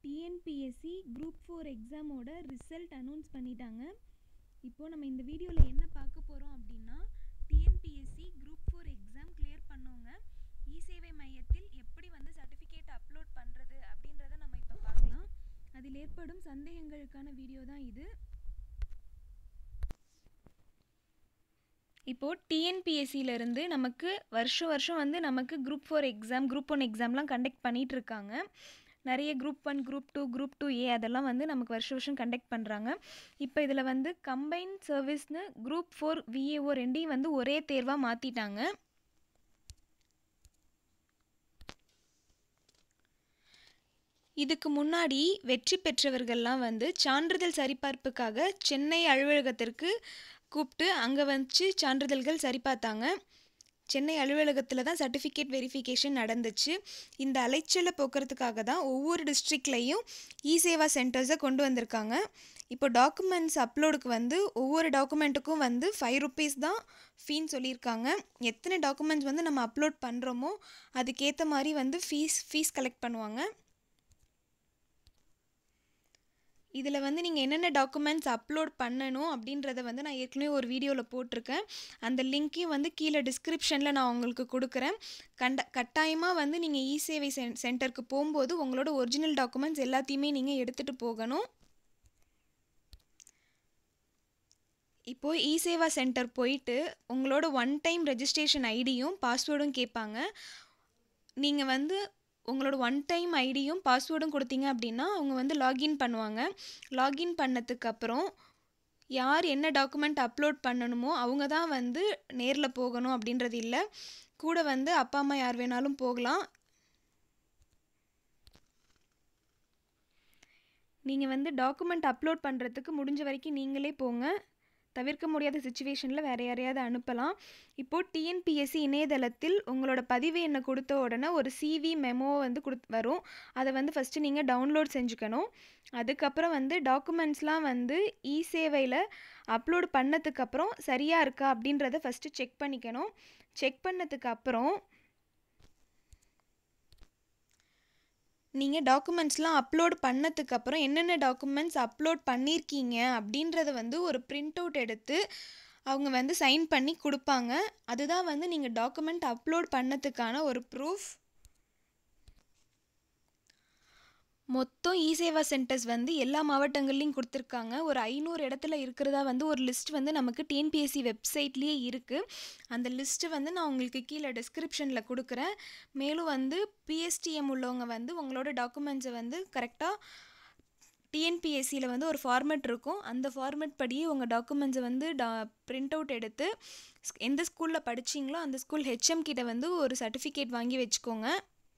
TNPSC group four எக்ஸாமோட result announce பண்ணிட்டாங்க இப்போது நம்ம இந்த வீடியோவில் என்ன பார்க்க போகிறோம் அப்படின்னா TNPSC group four exam clear பண்ணவங்க இ சேவை மையத்தில் எப்படி வந்து சர்டிஃபிகேட் அப்லோட் பண்ணுறது அப்படின்றத நம்ம இப்போ பார்க்கலாம் அதில் ஏற்படும் சந்தேகங்களுக்கான வீடியோ தான் இது இப்போது டிஎன்பிஎஸ்சியிலேருந்து நமக்கு வருஷம் வருஷம் வந்து நமக்கு group four exam group one எக்ஸாம்லாம் கண்டக்ட் பண்ணிகிட்டு இருக்காங்க நிறைய group one group two group two A அதெல்லாம் வந்து நமக்கு வருஷம் வருஷம் கண்டக்ட் பண்ணுறாங்க இப்போ இதில் வந்து கம்பைன் சர்வீஸ்னு குரூப் ஃபோர் விஏஓ ரெண்டையும் வந்து ஒரே தேர்வாக மாற்றிட்டாங்க இதுக்கு முன்னாடி வெற்றி பெற்றவர்கள்லாம் வந்து சான்றிதழ் சரிபார்ப்புக்காக சென்னை அலுவலகத்திற்கு கூப்பிட்டு அங்கே வச்சு சான்றிதழ்கள் சரிபார்த்தாங்க சென்னை அலுவலகத்தில் தான் சர்டிஃபிகேட் வெரிஃபிகேஷன் நடந்துச்சு இந்த அலைச்சலை போக்குறதுக்காக தான் ஒவ்வொரு டிஸ்ட்ரிக்ட்லேயும் இ சேவா சென்டர்ஸை கொண்டு வந்திருக்காங்க இப்போ டாக்குமெண்ட்ஸ் அப்லோடுக்கு வந்து ஒவ்வொரு டாக்குமெண்ட்டுக்கும் வந்து ஃபைவ் ருபீஸ் தான் ஃபீன்னு சொல்லியிருக்காங்க எத்தனை டாக்குமெண்ட்ஸ் வந்து நம்ம அப்லோட் பண்ணுறோமோ அதுக்கேற்ற மாதிரி வந்து ஃபீஸ் ஃபீஸ் கலெக்ட் பண்ணுவாங்க இதில் வந்து நீங்கள் என்னென்ன டாக்குமெண்ட்ஸ் அப்லோட் பண்ணணும் அப்படின்றத வந்து நான் ஏற்கனவே ஒரு வீடியோவில் போட்டிருக்கேன் அந்த லிங்க்கையும் வந்து கீழே டிஸ்கிரிப்ஷனில் நான் உங்களுக்கு கொடுக்குறேன் கண்ட கட்டாயமாக வந்து நீங்கள் இ சேவை சென் சென்டருக்கு போகும்போது உங்களோட ஒரிஜினல் டாக்குமெண்ட்ஸ் எல்லாத்தையுமே நீங்கள் எடுத்துகிட்டு போகணும் இப்போது இ சேவா சென்டர் போயிட்டு உங்களோட ஒன் டைம் ரெஜிஸ்ட்ரேஷன் ஐடியும் பாஸ்வேர்டும் கேட்பாங்க நீங்கள் வந்து உங்களோட ஒன் டைம் ஐடியும் பாஸ்வேர்டும் கொடுத்தீங்க அப்படின்னா அவங்க வந்து லாகின் பண்ணுவாங்க லாகின் பண்ணதுக்கப்புறம் யார் என்ன டாக்குமெண்ட் அப்லோட் பண்ணணுமோ அவங்க தான் வந்து நேரில் போகணும் அப்படின்றது இல்லை கூட வந்து அப்பா அம்மா யார் வேணாலும் போகலாம் நீங்கள் வந்து டாக்குமெண்ட் அப்லோட் பண்ணுறதுக்கு முடிஞ்ச வரைக்கும் நீங்களே போங்க தவிர்க்க முடியாத சுச்சுவேஷனில் வேறு யாரையாவது அனுப்பலாம் இப்போது டிஎன்பிஎஸ்சி இணையதளத்தில் உங்களோட பதிவு எண்ணை கொடுத்த உடனே ஒரு சிவி மெமோ வந்து கொடு வரும் அதை வந்து ஃபஸ்ட்டு நீங்கள் டவுன்லோட் செஞ்சுக்கணும் அதுக்கப்புறம் வந்து டாக்குமெண்ட்ஸ்லாம் வந்து இ சேவையில் அப்லோட் பண்ணதுக்கப்புறம் சரியாக இருக்கா அப்படின்றத ஃபஸ்ட்டு செக் பண்ணிக்கணும் செக் பண்ணதுக்கப்புறம் நீங்கள் டாக்குமெண்ட்ஸ்லாம் அப்லோட் பண்ணதுக்கப்புறம் என்னென்ன டாக்குமெண்ட்ஸ் அப்லோட் பண்ணியிருக்கீங்க அப்படின்றத வந்து ஒரு பிரிண்ட் அவுட் எடுத்து அவங்க வந்து சைன் பண்ணி கொடுப்பாங்க அதுதான் வந்து நீங்கள் டாக்குமெண்ட் அப்லோட் பண்ணதுக்கான ஒரு ப்ரூஃப் மொத்தம் இ சேவா சென்டர்ஸ் வந்து எல்லா மாவட்டங்கள்லையும் கொடுத்துருக்காங்க ஒரு ஐநூறு இடத்துல இருக்கிறதா வந்து ஒரு லிஸ்ட் வந்து நமக்கு டிஎன்பிஎஸ்சி வெப்சைட்லேயே இருக்குது அந்த லிஸ்ட்டு வந்து நான் உங்களுக்கு கீழே டிஸ்கிரிப்ஷனில் கொடுக்குறேன் மேலும் வந்து பிஎஸ்டிஎம் உள்ளவங்க வந்து உங்களோட டாக்குமெண்ட்ஸை வந்து கரெக்டாக டிஎன்பிஎஸ்சியில் வந்து ஒரு ஃபார்மேட் இருக்கும் அந்த ஃபார்மேட் படியே உங்கள் டாக்குமெண்ட்ஸை வந்து டா பிரிண்ட் அவுட் எடுத்து எந்த ஸ்கூலில் படிச்சிங்களோ அந்த ஸ்கூல் ஹெச்எம் கிட்ட வந்து ஒரு சர்டிஃபிகேட் வாங்கி வச்சுக்கோங்க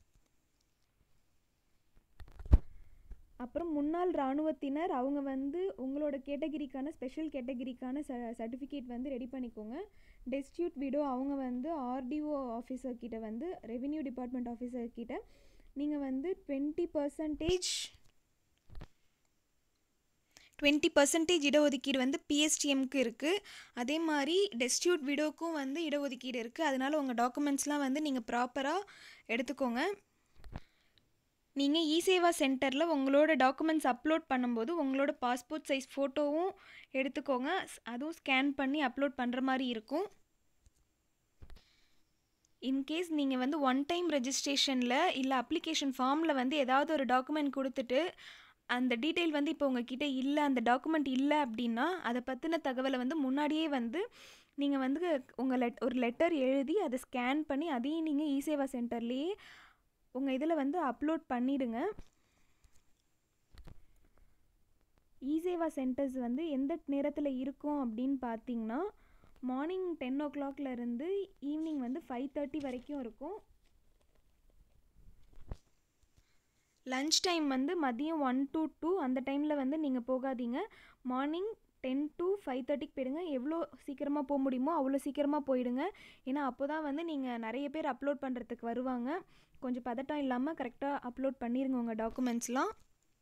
அப்புறம் முன்னாள் இராணுவத்தினர் அவங்க வந்து உங்களோட கேட்டகிரிக்கான ஸ்பெஷல் கேட்டகிரிக்கான ச சர்டிஃபிகேட் வந்து ரெடி பண்ணிக்கோங்க டெஸ்டியூட் விடோ அவங்க வந்து ஆர்டிஓ ஆஃபீஸர் கிட்ட வந்து ரெவின்யூ டிபார்ட்மெண்ட் ஆஃபீஸர் கிட்ட நீங்கள் வந்து டுவெண்ட்டி பர்சன்டேஜ் டுவெண்ட்டி பர்சன்டேஜ் இடஒதுக்கீடு வந்து பிஎஸ்டிஎம்க்கு இருக்குது அதே மாதிரி டெஸ்டியூட் விடோக்கும் வந்து இடஒதுக்கீடு இருக்குது அதனால் உங்கள் டாக்குமெண்ட்ஸ்லாம் வந்து நீங்கள் ப்ராப்பராக எடுத்துக்கோங்க நீங்கள் இ சேவா சென்டரில் உங்களோட டாக்குமெண்ட்ஸ் அப்லோட் பண்ணும்போது உங்களோட பாஸ்போர்ட் சைஸ் ஃபோட்டோவும் எடுத்துக்கோங்க அதுவும் ஸ்கேன் பண்ணி அப்லோட் பண்ணுற மாதிரி இருக்கும் இன்கேஸ் நீங்கள் வந்து ஒன் டைம் ரெஜிஸ்ட்ரேஷனில் இல்லை அப்ளிகேஷன் ஃபார்மில் வந்து ஏதாவது ஒரு டாக்குமெண்ட் கொடுத்துட்டு அந்த டீட்டெயில் வந்து இப்போ உங்ககிட்ட இல்லை அந்த டாக்குமெண்ட் இல்லை அப்படின்னா அதை பற்றின தகவலை வந்து முன்னாடியே வந்து நீங்கள் வந்து உங்கள் லெட் ஒரு லெட்டர் எழுதி அதை ஸ்கேன் பண்ணி அதையும் நீங்கள் இ சேவா சென்டர்லேயே உங்கள் இதில் வந்து அப்லோட் பண்ணிவிடுங்க இசேவா சென்டர்ஸ் வந்து எந்த நேரத்தில் இருக்கும் அப்படின்னு பார்த்தீங்கன்னா மார்னிங் டென் ஓ கிளாக்லேருந்து ஈவினிங் வந்து ஃபைவ் தேர்ட்டி வரைக்கும் இருக்கும் லன்ச் டைம் வந்து மதியம் ஒன் டு டூ அந்த டைமில் வந்து நீங்கள் போகாதீங்க மார்னிங் டென் டு ஃபைவ் தேர்ட்டிக்கு போயிடுங்க எவ்வளோ சீக்கிரமாக போக முடியுமோ அவ்வளோ சீக்கிரமாக போயிடுங்க ஏன்னா அப்போ தான் வந்து நீங்கள் நிறைய பேர் அப்லோட் பண்ணுறதுக்கு வருவாங்க கொஞ்சம் பதட்டம் இல்லாமல் கரெக்டாக அப்லோட் பண்ணிடுங்க உங்கள் டாக்குமெண்ட்ஸ்லாம்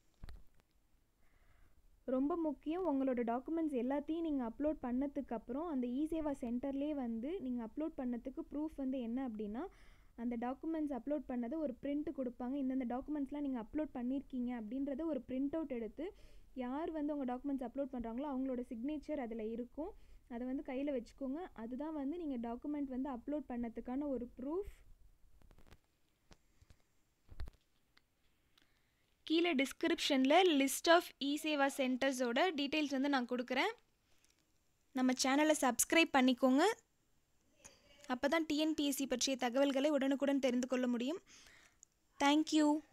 ரொம்ப முக்கியம் உங்களோட டாக்குமெண்ட்ஸ் எல்லாத்தையும் நீங்கள் அப்லோட் பண்ணதுக்கப்புறம் அந்த இ சேவா சென்டர்லேயே வந்து நீங்கள் அப்லோட் பண்ணதுக்கு ப்ரூஃப் வந்து என்ன அப்படின்னா அந்த டாக்குமெண்ட்ஸ் அப்லோட் பண்ணதை ஒரு பிரிண்ட் கொடுப்பாங்க இந்தந்த டாக்குமெண்ட்ஸ்லாம் நீங்கள் அப்லோட் பண்ணியிருக்கீங்க அப்படின்றத ஒரு பிரிண்ட் அவுட் எடுத்து யார் வந்து உங்கள் டாக்குமெண்ட்ஸ் அப்லோட் பண்ணுறாங்களோ அவங்களோட சிக்னேச்சர் அதில் இருக்கும் அதை வந்து கையில் வச்சுக்கோங்க அதுதான் வந்து நீங்கள் டாக்குமெண்ட் வந்து அப்லோட் பண்ணதுக்கான ஒரு ப்ரூஃப் கீழே டிஸ்கிரிப்ஷனில் லிஸ்ட் ஆஃப் இ சேவா சென்டர்ஸோட டீட்டெயில்ஸ் வந்து நான் கொடுக்குறேன் நம்ம சேனலை சப்ஸ்கிரைப் பண்ணிக்கோங்க அப்போ தான் டிஎன்பிஎஸ்சி பற்றிய தகவல்களை உடனுக்குடன் தெரிந்து கொள்ள முடியும் தேங்க்யூ